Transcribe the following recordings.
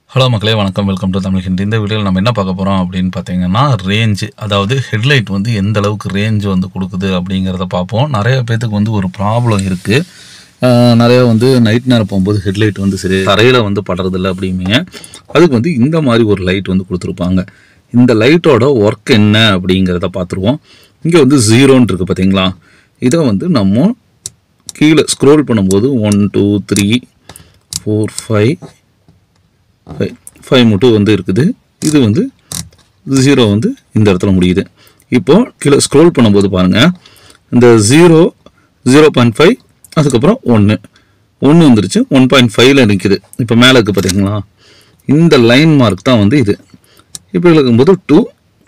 hello மக்களே வணக்கம் welcome to Tamil Hindi இந்த வீடியோவில் நம்ம என்ன பார்க்க போகிறோம் அப்படின்னு பார்த்தீங்கன்னா ரேஞ்சு அதாவது ஹெட்லைட் வந்து எந்த அளவுக்கு ரேஞ்ச் வந்து கொடுக்குது அப்படிங்கிறத பார்ப்போம் நிறைய பேத்துக்கு வந்து ஒரு ப்ராப்ளம் இருக்குது நிறைய வந்து நைட் நேரம் போகும்போது ஹெட்லைட் வந்து சரி தரையில் வந்து படுறதில்ல அப்படிம்பீங்க அதுக்கு வந்து இந்த மாதிரி ஒரு லைட் வந்து கொடுத்துருப்பாங்க இந்த லைட்டோட ஒர்க் என்ன அப்படிங்கிறத பார்த்துருவோம் இங்கே வந்து ஜீரோன்னு இருக்குது பார்த்தீங்களா இதை வந்து நம்ம கீழே ஸ்க்ரோல் பண்ணும்போது one two three four five five five மட்டும் வந்து இருக்குது இது வந்து ஜீரோ வந்து இந்த இடத்துல முடியுது இப்போ கீழே ஸ்க்ரோல் பண்ணும்போது பாருங்கள் இந்த ஜீரோ ஜீரோ பாயிண்ட் ஃபைவ் அதுக்கப்புறம் ஒன்று ஒன்று வந்துருச்சு ஒன் பாயிண்ட் ஃபைவ்ல நிற்குது இப்போ மேலே இருக்குது பார்த்தீங்களா இந்த லைன் மார்க் தான் வந்து இது இப்போ இருக்கும்போது two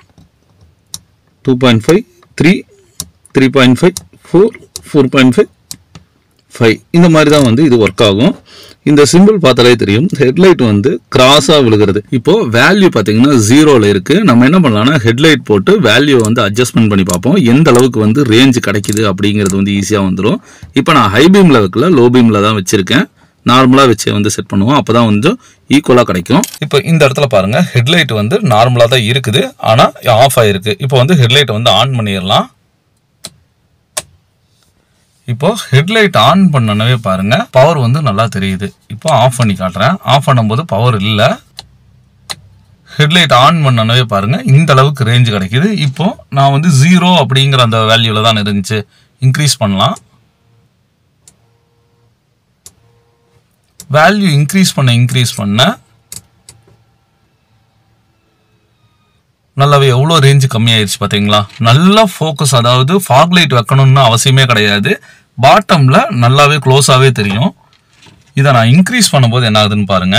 two point five three three point five four four point five five இந்த மாதிரி தான் வந்து இது ஒர்க் ஆகும் இந்த சிம்பிள் பார்த்தாலே தெரியும் ஹெட்லைட் வந்து கிராஸாக விழுகிறது இப்போ வேல்யூ பார்த்தீங்கன்னா ஜீரோவில் இருக்கு நம்ம என்ன பண்ணலாம்னா ஹெட்லைட் போட்டு வேல்யூ வந்து அட்ஜஸ்ட்மெண்ட் பண்ணி பார்ப்போம் எந்த அளவுக்கு வந்து ரேஞ்ச் கிடைக்குது அப்படிங்கிறது வந்து ஈஸியாக வந்துடும் இப்போ நான் ஹை பீமில் வைக்கல லோ பீமில் தான் வச்சிருக்கேன் நார்மலாக வச்சு வந்து செட் பண்ணுவோம் அப்போ தான் கொஞ்சம் ஈக்குவலாக கிடைக்கும் இப்போ இந்த இடத்துல பாருங்க ஹெட்லைட் வந்து நார்மலாக தான் இருக்குது ஆனால் ஆஃப் ஆயிருக்கு இப்போ வந்து ஹெட்லைட்டை வந்து ஆன் பண்ணிடலாம் இப்போ ஹெட்லைட் ஆன் பண்ணனவே பாருங்க பவர் வந்து நல்லா தெரியுது இப்போ ஆஃப் பண்ணி காட்டுறேன் ஆஃப் பண்ணும்போது பவர் இல்லை ஹெட்லைட் ஆன் பண்ணனவே பாருங்க இந்த அளவுக்கு ரேஞ்ச் கிடைக்குது இப்போ நான் வந்து ஜீரோ அப்படிங்கிற அந்த வேல்யூல தான் இருந்துச்சு இன்க்ரீஸ் பண்ணலாம் வேல்யூ இன்க்ரீஸ் பண்ண இன்க்ரீஸ் பண்ண நல்லாவே எவ்வளோ ரேஞ்சு கம்மியாயிருச்சு பார்த்தீங்களா நல்லா ஃபோக்கஸ் அதாவது ஃபாக் லைட் வைக்கணும்னு அவசியமே கிடையாது பாட்டமில் நல்லாவே க்ளோஸாகவே தெரியும் இதை நான் இன்க்ரீஸ் பண்ணும்போது என்ன ஆகுதுன்னு பாருங்க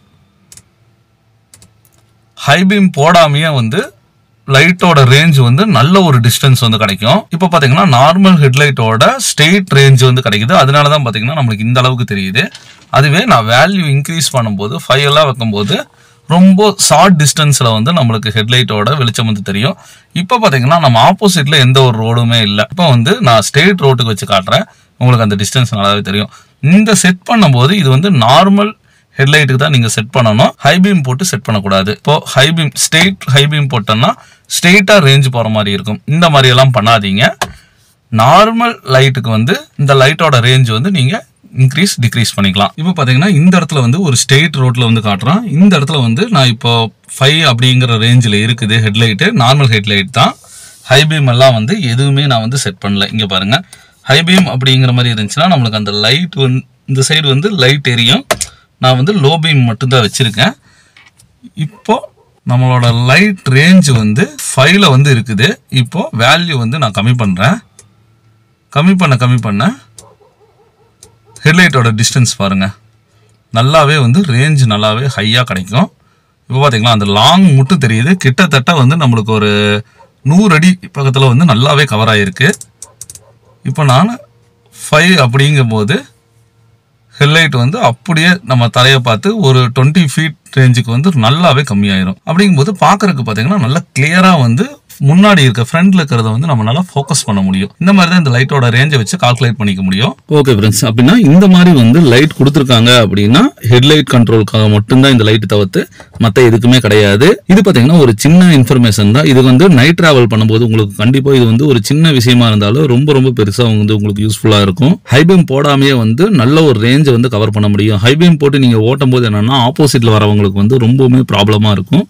ஹை பீம் போடாமையே வந்து லைட்டோட ரேஞ்ச் வந்து நல்ல ஒரு டிஸ்டன்ஸ் வந்து கிடைக்கும் இப்போ பார்த்தீங்கன்னா நார்மல் ஹெட்லைட்டோட ஸ்ட்ரெயிட் ரேஞ்ச் வந்து கிடைக்குது அதனால தான் பார்த்தீங்கன்னா நம்மளுக்கு இந்த அளவுக்கு தெரியுது அதுவே நான் வேல்யூ இன்க்ரீஸ் பண்ணும்போது ஃபைவ் எல்லாம் வைக்கும்போது ரொம்ப ஷார்ட் டிஸ்டன்ஸில் வந்து நம்மளுக்கு ஹெட்லைட்டோட வெளிச்சம் வந்து தெரியும் இப்போ பார்த்தீங்கன்னா நம்ம ஆப்போசிட்டில் எந்த ஒரு ரோடுமே இல்லை இப்போ வந்து நான் ஸ்ட்ரெயிட் ரோட்டுக்கு வச்சு காட்டுறேன் உங்களுக்கு அந்த டிஸ்டன்ஸ் நல்லாவே தெரியும் இந்த செட் பண்ணும்போது இது வந்து நார்மல் ஹெட்லைட்டுக்கு தான் நீங்கள் செட் பண்ணணும் ஹை பீம் போட்டு செட் பண்ணக்கூடாது இப்போ high beam straight high beam போட்டோம்னா ஸ்ட்ரெயிட்டாக ரேஞ்ச் போகிற மாதிரி இருக்கும் இந்த மாதிரி எல்லாம் பண்ணாதீங்க நார்மல் லைட்டுக்கு வந்து இந்த லைட்டோட ரேஞ்ச் வந்து நீங்கள் இன்க்ரீஸ் டிக்ரீஸ் பண்ணிக்கலாம் இப்போ பார்த்தீங்கன்னா இந்த இடத்துல வந்து ஒரு ஸ்ட்ரெயிட் ரோட்டில் வந்து காட்டுறோம் இந்த இடத்துல வந்து நான் இப்போ ஃபைவ் அப்படிங்கிற ரேஞ்சில் இருக்குது ஹெட்லைட்டு நார்மல் ஹெட்லைட் தான் ஹை பீம் எல்லாம் வந்து எதுவுமே நான் வந்து செட் பண்ணல இங்கே பாருங்கள் ஹை பீம் அப்படிங்கிற மாதிரி இருந்துச்சுன்னா நம்மளுக்கு அந்த லைட் வந்து இந்த சைடு வந்து லைட் எரியும் நான் வந்து லோ பீம் மட்டும்தான் வச்சுருக்கேன் இப்போ நம்மளோட லைட் ரேஞ்ச் வந்து ஃபைவ்ல வந்து இருக்குது இப்போ வேல்யூ வந்து நான் கம்மி பண்ணுறேன் கம்மி பண்ண கம்மி பண்ண ஹெட்லைட்டோட டிஸ்டன்ஸ் பாருங்கள் நல்லாவே வந்து ரேஞ்ச் நல்லாவே ஹையாக கிடைக்கும் இப்போ பார்த்தீங்களா அந்த லாங் மட்டும் தெரியுது கிட்டத்தட்ட வந்து நம்மளுக்கு ஒரு நூறு அடி பக்கத்தில் வந்து நல்லாவே கவர் ஆகிருக்கு இப்போ நான் ஃபைவ் அப்படிங்கும்போது ஹெட்லைட் வந்து அப்படியே நம்ம தலையை பார்த்து ஒரு டுவெண்ட்டி ஃபீட் ரேஞ்சுக்கு வந்து நல்லாவே கம்மியாயிரும் அப்படிங்கும்போது பார்க்கறதுக்கு பார்த்தீங்கன்னா நல்லா கிளியராக வந்து முன்னாடி இருக்க ஃப்ரண்ட்ல இருக்கிறத வந்து நம்ம நல்லா ஃபோக்கஸ் பண்ண முடியும் இந்த மாதிரி தான் இந்த லைட்டோட ரேஞ்சை வச்சு கால்குலேட் பண்ணிக்க முடியும் ஓகே ஃப்ரெண்ட்ஸ் அப்படின்னா இந்த மாதிரி வந்து லைட் கொடுத்துருக்காங்க அப்படின்னா ஹெட்லைட் கண்ட்ரோலுக்காக மட்டும்தான் இந்த லைட் தவிர்த்து மற்ற எதுக்குமே கிடையாது இது பார்த்தீங்கன்னா ஒரு சின்ன இன்ஃபர்மேஷன் தான் இது வந்து நைட் டிராவல் பண்ணும்போது உங்களுக்கு கண்டிப்பாக இது வந்து ஒரு சின்ன விஷயமா இருந்தாலும் ரொம்ப ரொம்ப பெருசாக வந்து உங்களுக்கு யூஸ்ஃபுல்லாக இருக்கும் ஹைபீம் போடாமையே வந்து நல்ல ஒரு ரேஞ்சை வந்து கவர் பண்ண முடியும் ஹைபீம் போட்டு நீங்கள் ஓட்டும் போது என்னன்னா ஆப்போசிட்ல வரவங்களுக்கு வந்து ரொம்பவுமே ப்ராப்ளமாக இருக்கும்